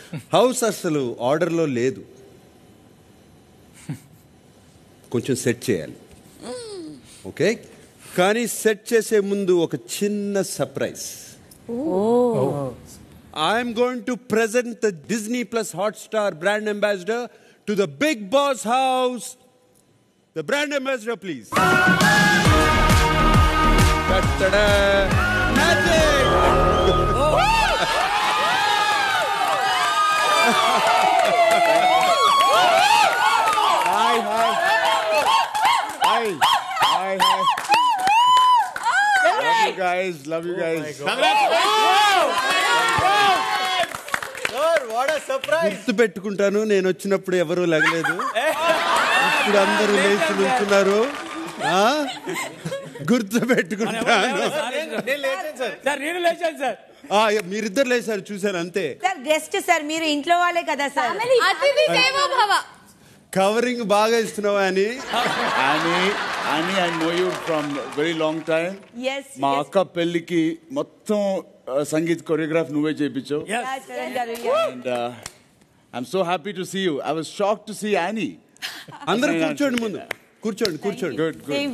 House అసలు ఆర్డర్లో లేదు కొంచెం సెట్ చేయాలి ఓకే కానీ సెట్ చేసే ముందు ఒక చిన్న surprise I'm going to present the Disney plus Hotstar brand ambassador to the Bigg Boss house the brand ambassador please Hi, hi. Hi. Hi, hi. Love you guys. Love you guys. గుర్తు పెట్టుకుంటాను నేను వచ్చినప్పుడు ఎవరు లగలేదు ఇప్పుడు అందరూ లేచి నిల్చున్నారు ఆ? గుర్తు పెట్టుకుంటాను సార్ నేను లేచాను సార్ ఆ, మీరిద్దరు లేచారు చూశాను అంతే సార్ గెస్ట్ సార్ మీరు ఇంట్లో వాళ్ళే కదా సార్ అతిథి దేవో భవ కవరింగ్ బాగా ఇస్తున్నావా అని Annie, Annie, I know you from very long time. Yes మా అక్క పెళ్లికి మొత్తం uh, సంగీత్ కొరియోగ్రాఫ్ నువ్వే చేయించావు and I'm so happy to see you I was shock to see Annie అందరూ కూర్చోండి ముందు కూర్చోండి కూర్చోండి good good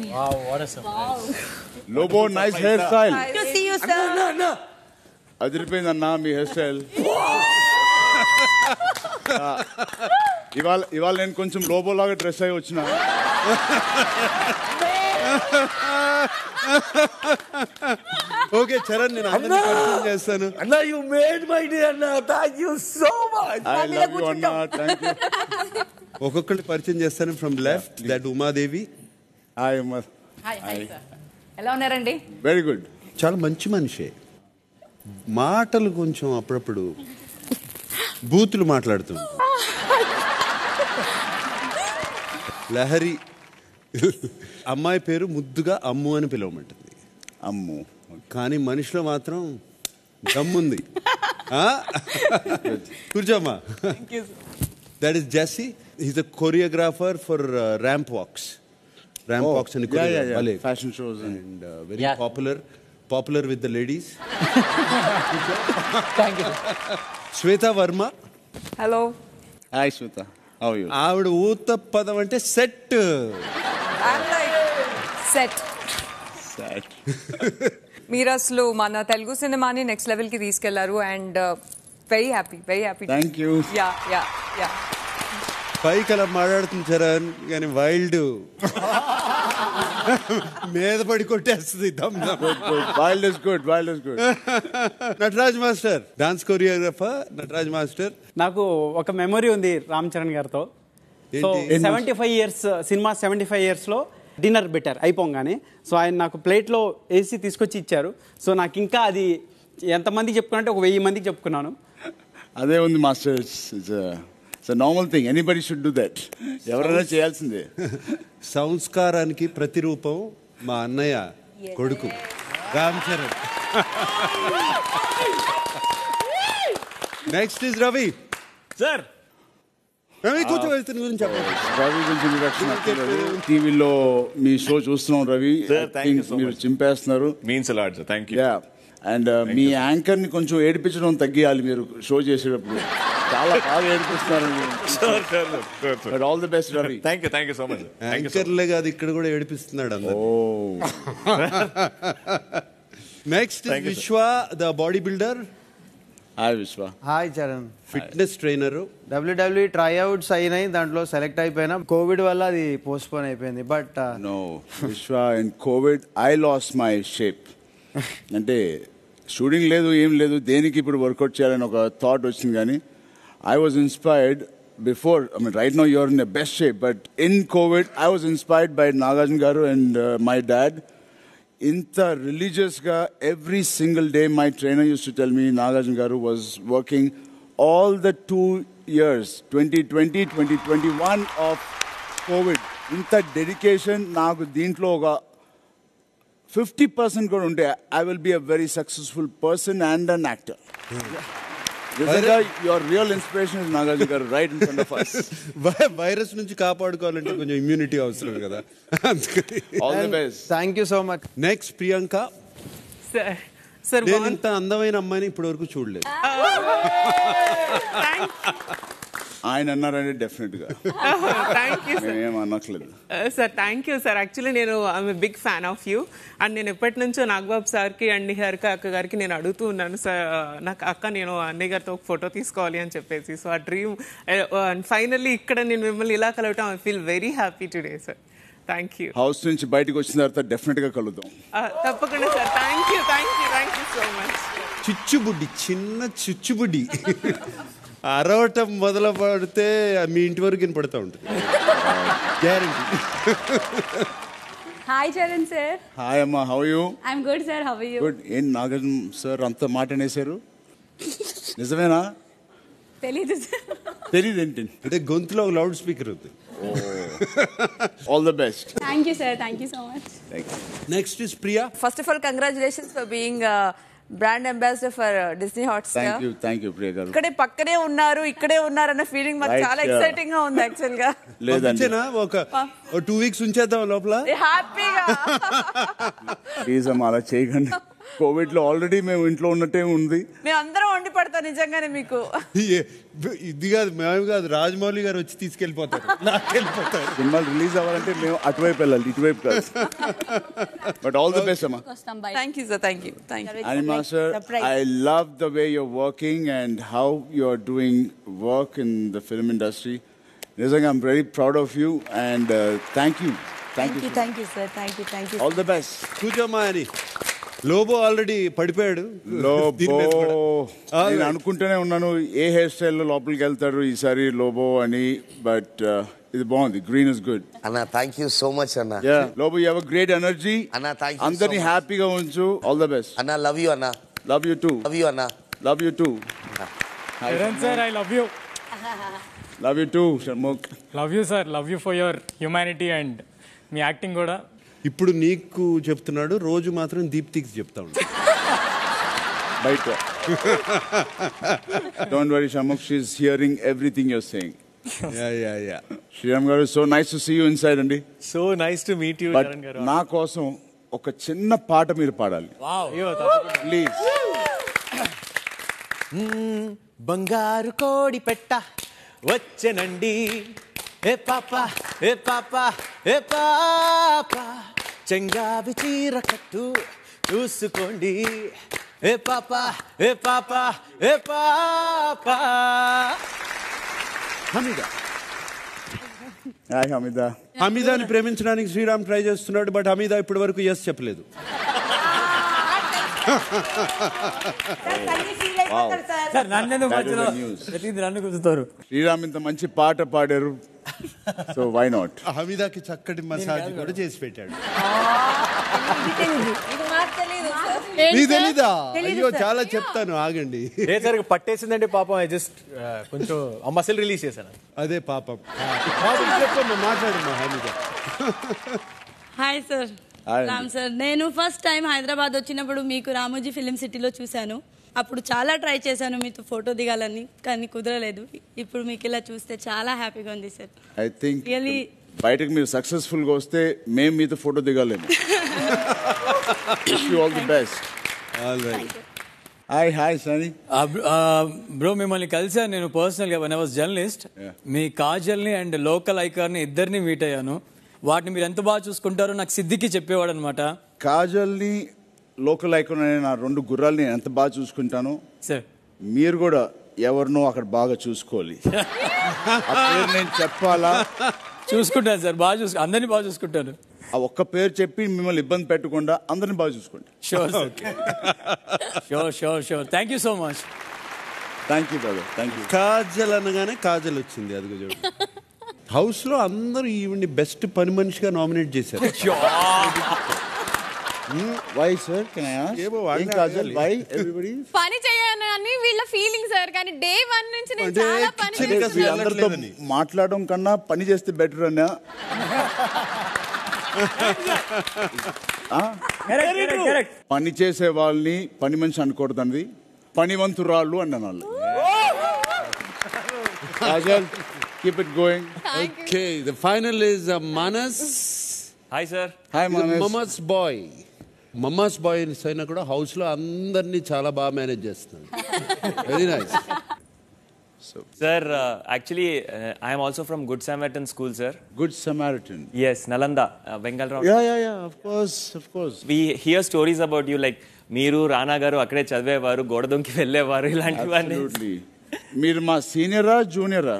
Lobo nice hair style to see you sir అదిరిపోయిందన్నా మీ హెయిర్ స్టైల్ ఇవాళ ఇవాళ నేను కొంచెం లోబో లాగా డ్రెస్ అయి వచ్చిన ఓకే చరణ్ నేను అందరినీ పరిచయం చేస్తాను అన్న యు మేడ్ మై డే అన్న thank you so much I love you అన్నా థ్యాంక్ యూ ఒక్కొక్కరిని పరిచయం చేస్తాను from left that Umadevi I hi hi sir ఎలా ఉన్నారండి వెరీ గుడ్ చాలా మంచి మనిషే మాటలు కొంచెం అప్పుడప్పుడు బూతులు మాట్లాడుతుంది లహరి అమ్మాయి పేరు ముద్దుగా అమ్ము అని పిలవమంటుంది అమ్ము కానీ మనిషిలో మాత్రం దమ్ముంది ఆ? కూర్చోమ్మా that is Jessie is a choreographer for ramp walks ramp walks అని yeah, yeah, yeah. భలే Fashion shows and- and very popular popular with the ladies thank you Shweta Varma hello hi Shweta how you ఆవిడ ఊత పదం అంటే సెట్ సెట్ సాడ్ మీరు అసలు మన తెలుగు సినిమాని నెక్స్ట్ లెవెల్ కి తీసుకెళ్లారు and very happy very happy thank you yeah yeah yeah పైకి అలా మాట్లాడుతుంది చరణ్ కానీ వైల్డ్ మీద పడి కొట్టేస్తుంది దమ్ దమ్. Wild is good wild is good Nataraj master dance choreographer Nataraj master నాకు ఒక మెమొరీ ఉంది రామ్ చరణ్ గారితో సో ఏంటి? Seventy five years cinema seventy five ఇయర్స్లో డిన్నర్ పెట్టారు అయిపోగానే సో ఆయన నాకు ప్లేట్లో వేసి తీసుకొచ్చి ఇచ్చారు సో నాకు ఇంకా అది ఎంతమందికి చెప్పుకున్నట్టే ఒక వెయ్యి మందికి చెప్పుకున్నాను అదే ఉంది master it's normal thing anybody should do that ఎవరైనా చేయాల్సిందే సంస్కారానికి ప్రతిరూపం మా అన్నయ్య కొడుకు Ram Charan next is Ravi sir Ravi కూర్చో ఇతని గురించి చెప్పండి రవి గురించి ఇంట్రడక్షన్ టీవీలో మీ షో చూస్తున్నాం Ravi Sir, I thank think you so మీరు much. చింపేస్తున్నారు means a lot sir thank you yeah and మీ యాంకర్ ని కొంచెం ఏడిపించడం తగ్గియాలి మీరు షో చేసేటప్పుడు చాలా బాగా ఏడిపిస్తున్నారు sure sure sure but all the best Ravi thank you thank you so much thank you యాంకర్లే కాదు ఇక్కడ కూడా ఏడిపిస్తున్నాడు అందరు ఓ next Thank you, sir. Vishwa the body builder hi Vishwa hi Charan fitness trainer W W tryouts అయినాయి దాంట్లో సెలెక్ట్ అయిపోయినా కోవిడ్ వల్ల అది పోస్ట్ పోన్ అయిపోయింది but no Vishwa in covid I lost my shape అంటే షూటింగ్ లేదు ఏం లేదు దేనికి ఇప్పుడు వర్కౌట్ చేయాలని ఒక థాట్ వచ్చింది కానీ I was inspired before I mean right no you're in the best shape but in covid I was inspired by Nagarjuna garu and my dad ఇంత రిలీజియస్గా every single day my trainer used to tell me Nagarjuna garu was working all the two years twenty twenty twenty twenty one of covid ఇంత dedication నాకు దీంట్లో ఒక fifty percent కూడా ఉంటే I will be a very successful person and an actor నిజంగా your real inspiration is Nagarjuna garu right in front of us virus నుంచి కాపాడుకోవాలంటే కొంచెం ఇమ్యూనిటీ అవసరం కదా అందుకని all the best thank you so much next Priyanka sir sir నేను ఇంత అందమైన అమ్మాయిని ఇప్పటి వరకు చూడలేదు ఆయన అన్నారంటే డెఫినెట్ గా థ్యాంక్ యూ సార్ మేమేం అనట్లేదు sir thank you sir actually నేను I'm big fan of you and నేను ఎప్పటి నుంచో నాగబాబు సార్కి అండ్ నిహారిక అక్క గారికి నేను అడుగుతూ ఉన్నాను సార్ నాకు అక్క నేను అన్నయ్య గారితో ఒక ఫోటో తీసుకోవాలి అని చెప్పేసి సో ఆ డ్రీమ్ అండ్ ఫైనల్లీ ఇక్కడ నేను మిమ్మల్ని ఇలా కలవటం I feel very happy today sir thank you house నుంచి బయటకు వచ్చిన తర్వాత డెఫినెట్ గా కలుద్దాం తప్పకుండా sir thank you thank you thank you so much చిచ్చుబుడ్డి చిన్న చిచ్చుబుడ్డి అరవటం మొదలు పడితే మీ ఇంటి వరకు వినపడుతూ ఉంటుంది guarantee hi Charan sir hi అమ్మా how you I'm good sir how you good ఏం నాగార్జున సార్ అంత మాట అనేసారు నిజమేనా తెలీదు సార్ తెలియదేంటి అంటే గొంతులో ఒక లౌడ్ స్పీకర్ ఉంది all the best thank you sir thank you so much next is Priya first of all congratulations for being brand ambassador for Disney hot thank you thank you Priya garu ఇక్కడే పక్కనే ఉన్నారు ఇక్కడే ఉన్నారు అన్న ఫీలింగ్ మాకు Right, చాలా yeah. Exciting గా ఉంది యాక్చువల్ గా లేదండి పంపించేనా? ఒక టూ వీక్స్ ఉంచేద్దాం లోపల హ్యాపీగా ప్లీజ్ అమ్మా అలా చేయకండి కోవిడ్ లో ఆల్రెడీ మేము ఇంట్లో ఉన్నట్టే ఉంది మేము అందరం వండి పడతాం నిజంగానే మీకు ఏ, ఇది కాదు మేము కాదు రాజమౌళి గారు వచ్చి తీసుకెళ్ళిపోతారు నాకెళ్ళిపోతారు సినిమాలు రిలీజ్ అవ్వాలంటే మేము అటువైపు వెళ్ళాలి ఇటువైపు కాదు బట్ ఆల్ ద బెస్ట్ అమ్మా వస్తాం bye thank you sir thank you thank you Anima sir, I love the way you're working and how you're doing work in the film industry. Nizang, I'm very proud of you and uh, thank you. Thank, you. sir. Thank you sir thank you thank you All the best. కూర్చోమ్మా అని Lobo already పడిపోయాడు దీని మీద లోబో కూడా. నేను అనుకుంటూనే ఉన్నాను ఏ hair స్టైల్లో లోపలికి వెళ్తారు ఈసారి లోబో అని బట్ ఇది బాగుంది గ్రీన్ ఇస్ గుడ్ అన్న థ్యాంక్ యూ సో మచ్ అన్న yeah Lobo you have great energy అన్న థ్యాంక్ యూ అందరినీ హ్యాపీగా ఉంచు ఆల్ ద బెస్ట్ అన్న లవ్ యూ అన్న love you too love you అన్న love you too sir I love you love you too Shanmukh love you sir love you for your humanity and మీ acting కూడా ఇప్పుడు నీకు చెప్తున్నాడు రోజు మాత్రం దీప్తికి చెప్తా ఉంటాడు బయట don't worry Shanmukh she's hearing everything you're saying yeah yeah yeah Sriram garu so nice to see you inside అండి so nice to meet you but నా కోసం ఒక చిన్న పాట మీరు పాడాలి ప్లీజ్ బంగారు కోడి పెట్ట వచ్చెనండి ఏ పాప ఏ పాప ఏ పాప చెంగావి చీర కట్టు చూసుకోండి ఏ పాప ఏ పాప ఏ పాప హమీద హాయ్ హమిద హమీదాని ప్రేమించడానికి శ్రీరామ్ ట్రై చేస్తున్నాడు బట్ హమీద ఇప్పటి వరకు ఎస్ చెప్పలేదు సార్ నన్ను ఎందుకు That is మధ్యలో the news. ప్రతిదీ నన్ను కుదుతారు శ్రీరామ్ ఇంత మంచి పాట పాడారు సో వై నాట్ హమీదాకి చక్కటి మసాజ్ కూడా చేసి పెట్టాడు నీకు తెలీదా అయ్యో చాలా చెప్తాను ఆగండి ఏ సార్ పట్టేసిందంటే పాపం ఐ జస్ట్ కొంచెం ఆ మసిల్ రిలీజ్ చేశాను అదే పాపం పాపం చెప్పమ్మా మాట్లాడమ్మా Hamida hi sir Hi. Ram sir నేను ఫస్ట్ టైం హైదరాబాద్ వచ్చినప్పుడు మీకు రామోజీ ఫిలిం సిటీలో చూశాను అప్పుడు చాలా ట్రై చేశాను మీతో ఫోటో దిగాలని కానీ కుదరలేదు ఇప్పుడు మీకు ఇలా చూస్తే చాలా హ్యాపీగా ఉంది సార్ ఐ థింక్ రియలీ బయటకు మీరు సక్సెస్ఫుల్ గా వస్తే మేము మీతో ఫోటో దిగాలేము you all the best hi hi Sunny bro మిమ్మల్ని కలిసాను నేను పర్సనల్ గా వన్ వాజ్ జర్నలిస్ట్ మీ కాజల్ని అండ్ లోకల్ ఐకార్ని ఇద్దరిని మీట్ అయ్యాను వాటిని మీరు ఎంత బాగా చూసుకుంటారో నాకు సిద్ధికి చెప్పేవాడు అనమాట కాజల్ని లోకల్ ఐకాన్ అనే నా రెండు గుర్రాల్ని నేను ఎంత బాగా చూసుకుంటాను సార్ మీరు కూడా ఎవరినో అక్కడ బాగా చూసుకోవాలి ఆ పేరు నేను చెప్పాలా చూసుకుంటాను సార్ బాగా చూసుకు అందరినీ బాగా చూసుకుంటాను ఆ ఒక్క పేరు చెప్పి మిమ్మల్ని ఇబ్బంది పెట్టకుండా అందరిని బాగా చూసుకోండి sure sir sure sure sure thank you so much thank you brother thank you Kajal అనగానే కాజల్ వచ్చింది అదిగో చూడు హౌస్ లో అందరూ ఈవిడ్ని బెస్ట్ పని మనిషిగా నామినేట్ చేశారు వై సార్ కెన్ ఐ ఏమో ఏం వాళ్ళని కాజల్ అడగాలి. వై ఎవ్రీబడి పని చేయను అని వీళ్ళ ఫీలింగ్ సార్ కానీ డే వన్ నుంచి నేను అంటే చాలా పని kitchen కి అసలు వీళ్ళందరితో వెళ్ళట్లేదని. మాట్లాడడం కన్నా పని చేస్తే బెటర్ అన్నా పని చేసే వాళ్ళని పని మనిషి అనకూడదండి పనివంతురాళ్ళు అన్న వాళ్ళు Kajal keep it going okay the final is Manas hi sir hi Manas మమస్ బాయ్ మమ్మాస్ బాయ్స్ అయినా కూడా హౌస్లో అందరినీ చాలా బాగా మేనేజ్ చేస్తున్నాడు very nice Sir, uh, actually, uh, I am also from Good Samaritan School, sir. Good Samaritan. Yes, Nalanda, uh, Bengal Road. Yeah, yeah, yeah. Of course, of course. We hear stories about you, like మీరు రానా గారు అక్కడే చదివేవారు గోడ దొంకి వెళ్ళేవారు ఇలాంటివన్నీ Absolutely. మీరు మా సీనియరా జూనియరా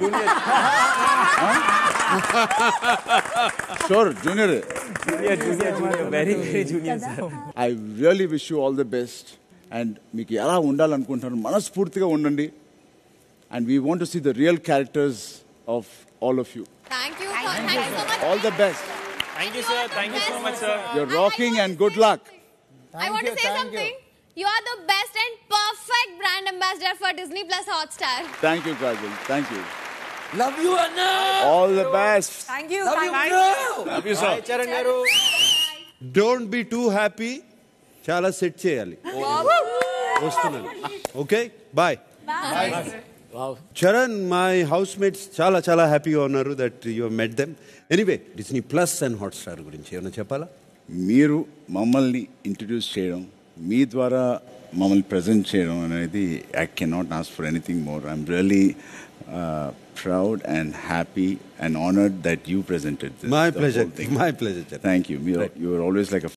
sure junior junior junior junior very very junior sir I really wish you all the best and మీకు ఎలా ఉండాలనుకుంటున్నారు మనస్ఫూర్తిగా ఉండండి and we want to see the real characters of all of you thank you thank you so much all the best thank you sir thank you so much sir you're rocking and good luck I want to say something. You are the best and perfect brand ambassador for Disney Plus Hotstar. Thank you Kajal thank you Love you, Anna. All the best thank you Love you, thank bro. Love you, sir. Charan garu don't be too happy చాలా set చేయాలి వస్తున్నాను okay bye Charan my housemates చాలా చాలా హ్యాపీగా ఉన్నారు that you met them anyway Disney Plus and Hotstar గురించి ఏమైనా చెప్పాలా మీరు మమ్మల్ని ఇంట్రడ్యూస్ చేయడం మీ ద్వారా మమ్మల్ని ప్రజెంట్ చేయడం అనేది I cannot ask for anything more I'm really proud and happy and honoured that you presented my pleasure my pleasure thank you you are always like